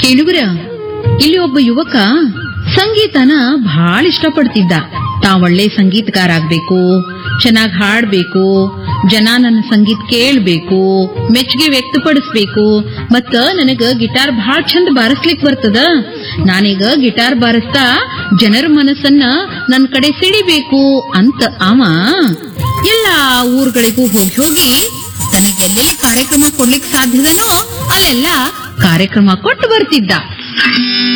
ಕೇಳುವರ ಇಲ್ಲಿ ಒಬ್ಬ ಯುವಕ ಸಂಗೀತನ ಬಹಳ ಇಷ್ಟಪಡ್ತಿದ್ದ ತಾ ಒಳ್ಳೆ ಸಂಗೀತಗಾರ ಆಗ್ಬೇಕು ಚೆನ್ನಾಗ್ ಹಾಡ್ಬೇಕು ಜನ ನನ್ನ ಸಂಗೀತ ಕೇಳ್ಬೇಕು ಮೆಚ್ಚುಗೆ ವ್ಯಕ್ತಪಡಿಸ್ಬೇಕು ಮತ್ತ ನನಗ ಗಿಟಾರ್ ಬಹಳ ಚಂದ ಬಾರಿಸ್ಲಿಕ್ ಬರ್ತದ ನಾನೀಗ ಗಿಟಾರ್ ಬಾರಿಸ್ತಾ ಜನರ ಮನಸ್ಸನ್ನ ನನ್ ಕಡೆ ಸಿಡಿಬೇಕು ಅಂತ ಅವ ಎಲ್ಲಾ ಊರುಗಳಿಗೂ ಹೋಗಿ ಹೋಗಿ ತನಗೆ ಎಲ್ಲೆಲ್ಲಿ ಕಾರ್ಯಕ್ರಮ ಕೊಡ್ಲಿಕ್ ಸಾಧ್ಯದನೋ ಅಲ್ಲೆಲ್ಲ ಕಾರ್ಯಕ್ರಮ ಕೊಟ್ಟು ಬರ್ತಿದ್ದ